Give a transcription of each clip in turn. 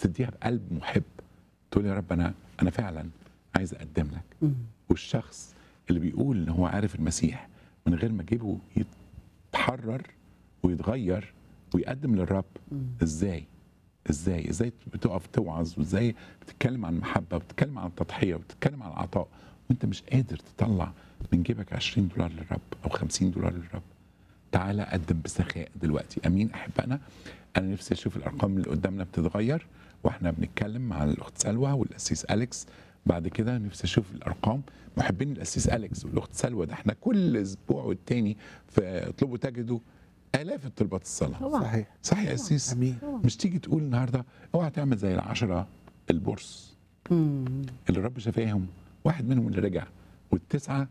تديها بقلب محب تقول يا رب انا انا فعلا عايز اقدم لك والشخص اللي بيقول ان هو عارف المسيح من غير ما جيبه يتحرر ويتغير ويقدم للرب ازاي ازاي ازاي بتقف توعظ وازاي بتتكلم عن المحبه وبتتكلم عن التضحيه وبتتكلم عن العطاء وانت مش قادر تطلع من جيبك 20 دولار للرب او 50 دولار للرب تعالى قدم بسخاء دلوقتي امين احبائنا انا نفسي اشوف الارقام اللي قدامنا بتتغير واحنا بنتكلم مع الاخت سلوى والاسيس اليكس بعد كده نفسي اشوف الارقام محبين الاسيس اليكس والاخت سلوى ده احنا كل اسبوع والتاني في اطلبوا تجدوا الاف الطلبات الصلاه طبعا صحيح صح يا اسيس امين مش تيجي تقول النهارده اوعى تعمل زي العشره البرص مم. اللي الرب شفاهم واحد منهم اللي رجع والتسعه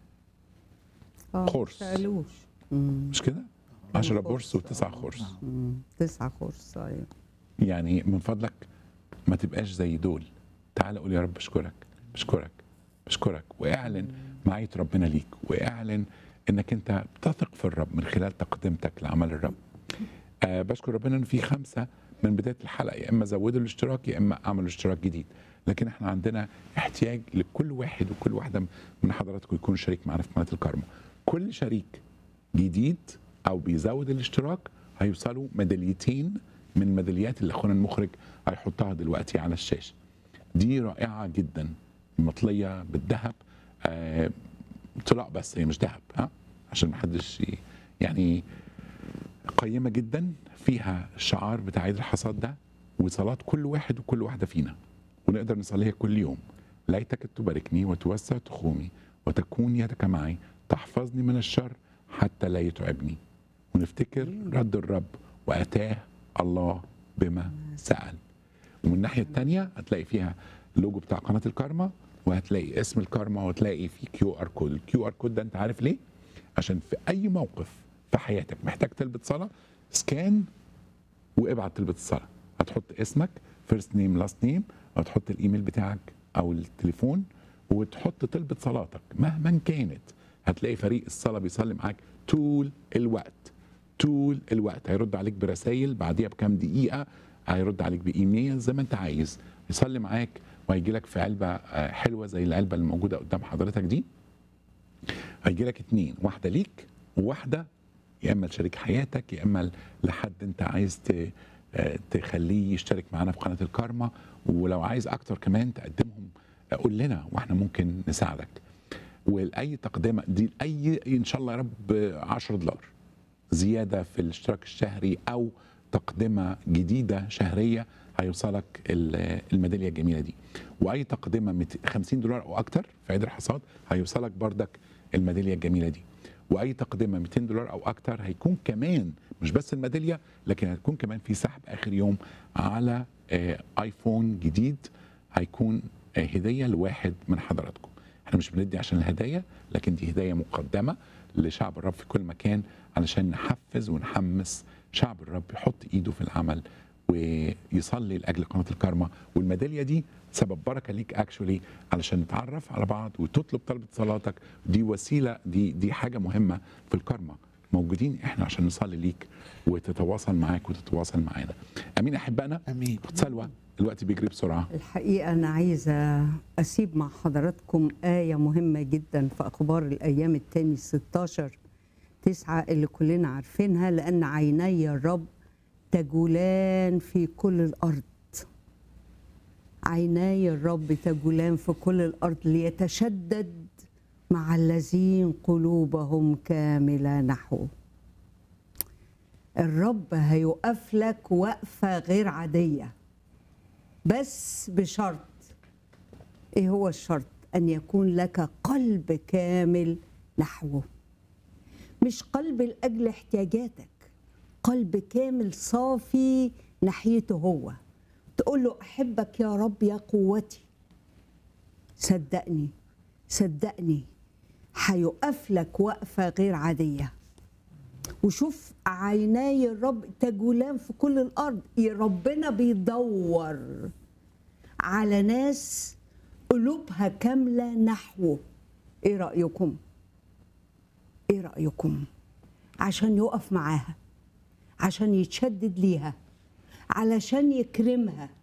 آه، خرس. سألوش مم. مش كده؟ 10 خرس. برص وتسعه خرس مم. تسعة خرس ايوه يعني من فضلك ما تبقاش زي دول تعال قول يا رب اشكرك بشكرك بشكرك واعلن معية ربنا ليك واعلن انك انت بتثق في الرب من خلال تقدمتك لعمل الرب آه بشكر ربنا ان في خمسه من بدايه الحلقه يا اما زودوا الاشتراك يا اما عملوا اشتراك جديد لكن احنا عندنا احتياج لكل واحد وكل واحده من حضراتكم يكون شريك معنا في قناه الكارما كل شريك جديد او بيزود الاشتراك هيوصلوا ميداليتين من ميداليات اللي اخونا المخرج هيحطها دلوقتي على الشاشه دي رائعه جدا مطليه بالذهب آه طلاق بس هي مش ذهب ها عشان محدش ي- يعني قيمه جدا فيها الشعار بتاع عيد الحصاد ده وصلاه كل واحد وكل واحده فينا ونقدر نصليها كل يوم ليتك تباركني وتوسع تخومي وتكون يدك معي تحفظني من الشر حتى لا يتعبني ونفتكر رد الرب واتاه الله بما سال ومن الناحيه الثانيه هتلاقي فيها اللوجو بتاع قناه الكارما وهتلاقي اسم الكارما وهتلاقي في كيو ار كود الكيو ار كود ده انت عارف ليه عشان في اي موقف في حياتك محتاج تلبس صلاه سكان وابعت تلبس الصلاه هتحط اسمك فيرست نيم لاست نيم وهتحط الايميل بتاعك او التليفون وتحط طلبة صلاتك مهما كانت هتلاقي فريق الصلاة بيصلي معاك طول الوقت طول الوقت هيرد عليك برسائل بعديها بكام دقيقة هيرد عليك بإيميل زي ما أنت عايز يصلي معاك وهيجي لك في علبة آه، حلوة زي العلبة اللي موجودة قدام حضرتك دي هيجي لك اتنين واحدة ليك وواحدة يا اما لشريك حياتك يا اما لحد انت عايز ت- آه، تخليه يشترك معانا في قناه الكارما ولو عايز اكتر كمان تقدمهم آه، قول لنا واحنا ممكن نساعدك واي تقدمه دي اي ان شاء الله يا رب 10 دولار زياده في الاشتراك الشهري او تقدمه جديده شهريه هيوصلك ال- الميداليه الجميله دي واي تقدمه 200 50 دولار او اكتر في عيد الحصاد هيوصلك بردك الميداليه الجميله دي واي تقدمه 200 دولار او اكتر هيكون كمان مش بس الميداليه لكن هتكون كمان في سحب اخر يوم على آه، ايفون جديد هيكون آه، هديه لواحد من حضراتكم احنا مش بندي عشان الهدايا لكن دي هدايا مقدمه لشعب الرب في كل مكان علشان نحفز ونحمس شعب الرب يحط ايده في العمل ويصلي لاجل قناه الكارما والميداليه دي سبب بركه ليك اكشولي علشان نتعرف على بعض وتطلب طلبه صلاتك دي وسيله دي دي حاجه مهمه في الكارما موجودين احنا عشان نصلي ليك وتتواصل معاك وتتواصل معانا امين احبائنا امين اخت سلوى الوقت بيجري بسرعه الحقيقة أنا عايزة أسيب مع حضراتكم آية مهمة جدا في أخبار الأيام التاني 16 تسعة اللي كلنا عارفينها لأن عيني الرب تجولان في كل الأرض عيناي الرب تجولان في كل الأرض ليتشدد مع الذين قلوبهم كاملة نحوه الرب هيقف لك وقفة غير عادية بس بشرط ايه هو الشرط ان يكون لك قلب كامل نحوه مش قلب لاجل احتياجاتك قلب كامل صافي ناحيته هو تقول له احبك يا رب يا قوتي صدقني صدقني هيقف لك وقفه غير عاديه وشوف عيناي الرب تجولان في كل الارض يا ربنا بيدور على ناس قلوبها كامله نحوه ايه رايكم ايه رايكم عشان يقف معاها عشان يتشدد ليها علشان يكرمها